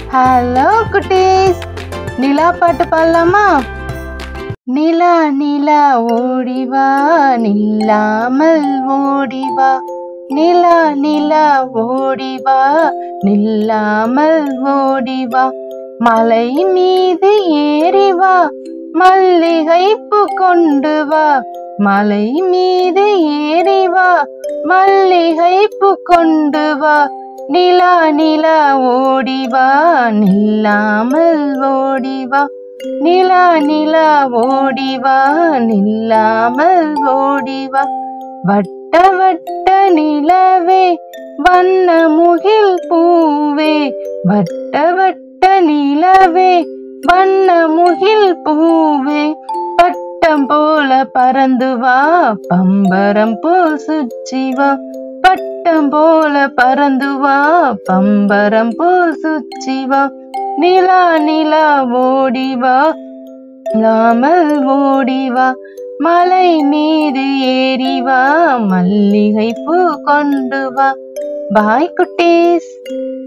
hello குட்டீஸ் நிலா பாட்டு பாடலாமா நிலா நிலா ஓடிவா நில்லாமல் ஓடிவா நிலா நிலா ஓடிவா நில்லாமல் ஓடிவா மலை மீது ஏறிவா மல்லிகை பூ கொண்டு வா மலை மீது ஏறிவா மல்லிகை பூ கொண்டு வா நிலா நிலா ஓடிவா நில்லாமல் ஓடிவா நிலா நிலா ஓடிவா நில்லாமல் ஓடிவா வட்ட வட்ட நிலவே வண்ண முகில் பூவே வட்ட வட்ட நிலவே வண்ண முகில் பூவே பட்டம் போல பறந்து வா பம்பரம் போல் சுற்றி வா பட்டம் போல பறந்து வா பம்பரம் போல் சுற்றி வா நிலா நிலா ஓடி வா இல்லாமல் ஓடி வா மலை மீது ஏறி வா மல்லிகை பூ கொண்டு வா பாய் குட்டீஸ்